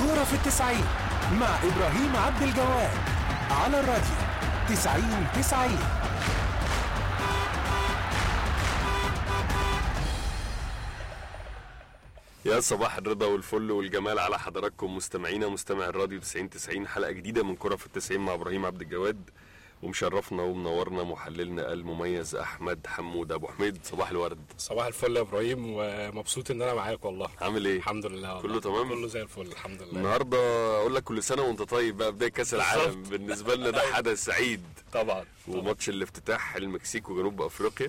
كورة في التسعين مع إبراهيم عبد الجواد على الراديو تسعين تسعين يا صباح الرضا والفل والجمال على حضراتكم مستمعينا مستمع الراديو 90 90 حلقه جديده من كره في التسعين مع ابراهيم عبد الجواد ومشرفنا ومنورنا محللنا المميز احمد حمود ابو حميد صباح الورد صباح الفل يا ابراهيم ومبسوط ان انا معاك والله عامل ايه الحمد لله والله. كله تمام؟ كله زي الفل الحمد لله النهارده اقول لك كل سنه وانت طيب بقى بدايه كاس العالم بالظبط. بالنسبه لنا ده حدث سعيد طبعا وماتش الافتتاح المكسيك وجنوب افريقيا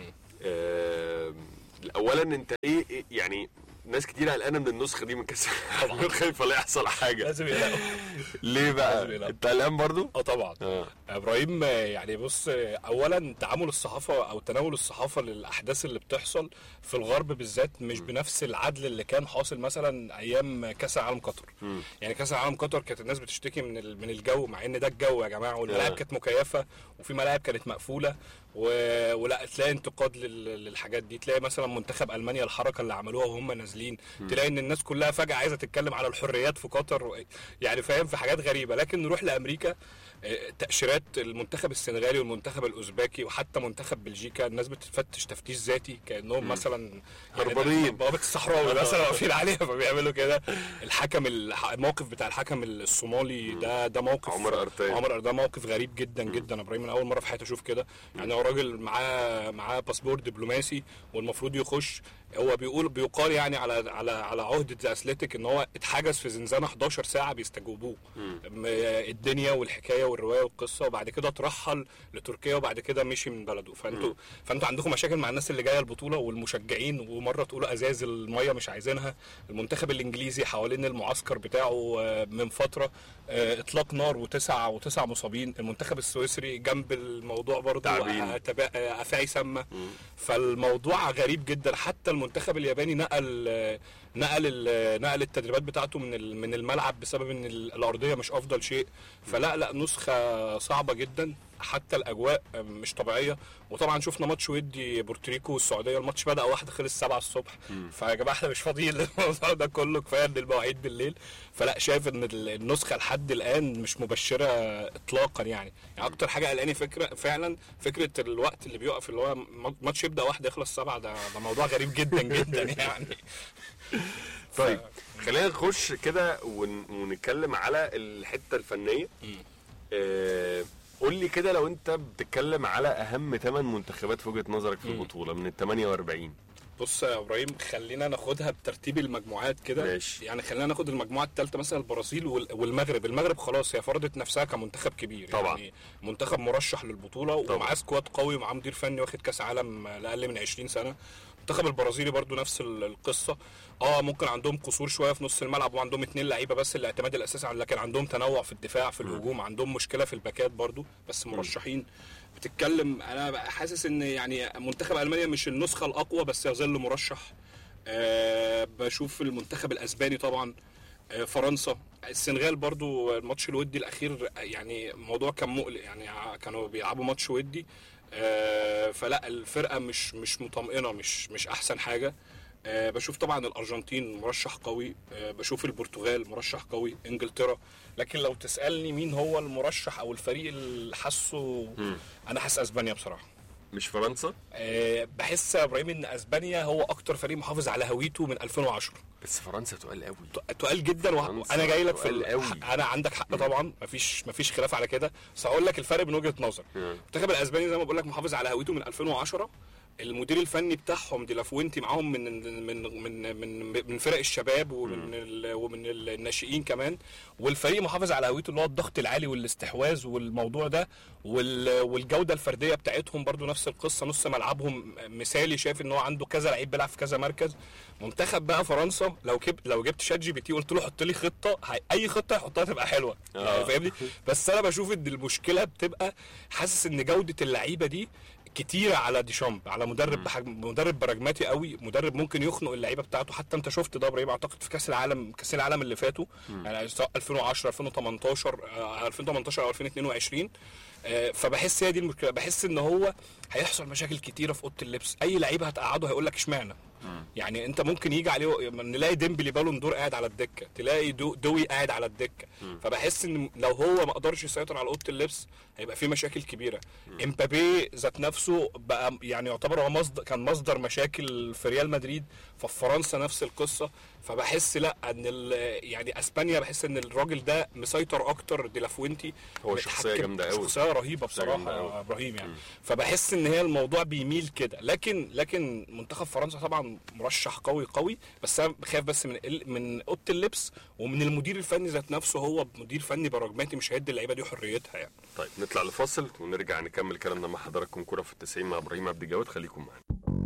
آه، اولا انت ايه إيه- يعني ناس كتير قلقانه من النسخه دي من كاس العالم خايفه لا يحصل حاجه لازم يلاقوا ليه لازم بقى يلعب. انت قلقان برضو اه طبعا اه ابراهيم يعني بص اولا تعامل الصحافه او تناول الصحافه للاحداث اللي بتحصل في الغرب بالذات مش بنفس العدل اللي كان حاصل مثلا ايام كاس العالم قطر يعني كاس العالم قطر كانت الناس بتشتكي من ال- من الجو مع ان ده الجو يا جماعه والملاعب آه. كانت مكيفه وفي ملاعب كانت مقفوله و... ولا تلاقي انتقاد لل... للحاجات دي تلاقي مثلا منتخب المانيا الحركه اللي عملوها وهم نازلين تلاقي ان الناس كلها فجاه عايزه تتكلم على الحريات في قطر و... يعني فاهم في حاجات غريبه لكن نروح لامريكا آه، تاشيرات المنتخب السنغالي والمنتخب الاوزبكي وحتى منتخب بلجيكا الناس بتفتش تفتيش ذاتي كانهم مثلا هربانين. بوابه الصحراوي مثلا واقفين عليها فبيعملوا كده الحكم الح- الموقف بتاع الحكم الصومالي ده ده موقف عمر أرتاي. عمر ده موقف غريب جدا جدا يا ابراهيم من اول مره في حياتي اشوف كده يعني هو راجل معاه معاه باسبور دبلوماسي والمفروض يخش هو بيقول بيقال يعني على على على عهده ذا اثليتيك ان هو اتحجز في زنزانه 11 ساعه بيستجوبوه م- الدنيا والحكايه والروايه والقصه وبعد كده اترحل لتركيا وبعد كده مشي من بلده فانتوا فانتوا عندكم مشاكل مع الناس اللي جايه البطوله والمشجعين ومره تقولوا ازاز الميه مش عايزينها المنتخب الانجليزي حوالين المعسكر بتاعه آه، من فتره آه، اطلاق نار وتسع وتسع مصابين المنتخب السويسري جنب الموضوع برضه تعبين. آه، تبا- آه، افاعي سامه فالموضوع غريب جدا حتى المنتخب الياباني نقل آه، نقل ال- نقل التدريبات بتاعته من ال- من الملعب بسبب ان ال- الارضيه مش افضل شيء فلا لا نسخه صعبه جدا حتى الاجواء مش طبيعيه وطبعا شفنا ماتش ودي بورتريكو والسعوديه الماتش بدا واحده خلص 7 الصبح فيا جماعه احنا مش فاضيين للموضوع ده كله كفايه ان المواعيد بالليل فلا شايف ان ال- النسخه لحد الان مش مبشره اطلاقا يعني يعني اكتر حاجه قلقاني فكره فعلا فكره الوقت اللي بيقف اللي هو ماتش يبدا واحده يخلص سبعه ده ده موضوع غريب جدا جدا يعني طيب خلينا نخش كده ون... ونتكلم على الحته الفنيه آه... قول لي كده لو انت بتتكلم على اهم 8 منتخبات في وجهه نظرك في البطوله من ال 48 بص يا ابراهيم خلينا ناخدها بترتيب المجموعات كده ماشي. يعني خلينا ناخد المجموعه الثالثه مثلا البرازيل وال- والمغرب المغرب خلاص هي فرضت نفسها كمنتخب كبير طبعا. يعني منتخب مرشح للبطوله طبعا. ومعاه سكواد قوي ومعاه مدير فني واخد كاس عالم لاقل من 20 سنه المنتخب البرازيلي برضو نفس ال- القصه اه ممكن عندهم قصور شويه في نص الملعب وعندهم اتنين لعيبه بس الاعتماد الاساسي على لكن عندهم تنوع في الدفاع في الهجوم عندهم مشكله في الباكات برضو بس مرشحين بتتكلم انا بقى حاسس ان يعني منتخب المانيا مش النسخه الاقوى بس يظل مرشح أه بشوف المنتخب الاسباني طبعا آه، فرنسا السنغال برضو الماتش الودي الاخير يعني الموضوع كان مقلق يعني ع- كانوا بيلعبوا ماتش ودي آه، فلا الفرقه مش مش مطمئنه مش مش احسن حاجه آه، بشوف طبعا الارجنتين مرشح قوي آه، بشوف البرتغال مرشح قوي انجلترا لكن لو تسالني مين هو المرشح او الفريق اللي حاسه انا حاسس اسبانيا بصراحه مش فرنسا آه، بحس يا ابراهيم ان اسبانيا هو اكتر فريق محافظ على هويته من 2010 بس فرنسا تقال قوي تقال جدا فرنسا وانا جاي لك في تقال ال- قوي. انا عندك حق طبعا مفيش مفيش خلاف على كده بس هقول لك الفرق من وجهه نظر مم. المنتخب الاسباني زي ما بقول لك محافظ على هويته من 2010 المدير الفني بتاعهم دي لافوينتي معاهم من من من من من فرق الشباب ومن ال ومن الناشئين كمان والفريق محافظ على هويته اللي هو الضغط العالي والاستحواذ والموضوع ده وال- والجوده الفرديه بتاعتهم برضو نفس القصه نص ملعبهم مثالي شايف ان هو عنده كذا لعيب بيلعب في كذا مركز منتخب بقى فرنسا لو كب لو جبت شات جي بي تي قلت له حط لي خطه هي- اي خطه يحطها تبقى حلوه آه. يعني فاهمني بس انا بشوف ان المشكله بتبقى حاسس ان جوده اللعيبه دي كتيره على ديشامب على مدرب بحجم مدرب براجماتي قوي مدرب ممكن يخنق اللعيبه بتاعته حتى انت شفت ده ابراهيم اعتقد في كاس العالم كاس العالم اللي فاتوا يعني سواء 2010 2018 آه، 2018 او 2022 آه، فبحس هي دي المشكله بحس ان هو هيحصل مشاكل كتيره في اوضه اللبس اي لعيب هتقعده هيقول لك اشمعنى يعني انت ممكن يجي عليه نلاقي ديمبلي بالون دور قاعد على الدكه تلاقي دو دوي قاعد على الدكه فبحس ان لو هو ما قدرش يسيطر على اوضه اللبس هيبقى في مشاكل كبيره امبابي ذات نفسه بقى يعني يعتبر هو مصدر كان مصدر مشاكل في ريال مدريد ففي فرنسا نفس القصه فبحس لا ان ال- يعني اسبانيا بحس ان الراجل ده مسيطر اكتر ديلافوينتي هو شخصية متحكم- جامدة أوي. شخصيه رهيبه شخصية بصراحه جامدة أوي. يا ابراهيم يعني فبحس ان هي الموضوع بيميل كده لكن لكن منتخب فرنسا طبعا مرشح قوي قوي بس انا بخاف بس من ال- من اوضه اللبس ومن المدير الفني ذات نفسه هو مدير فني براجماتي مش هيدي اللعيبه دي حريتها يعني طيب نطلع لفاصل ونرجع نكمل كلامنا مع حضراتكم كرة في التسعين مع ابراهيم عبد الجواد خليكم معانا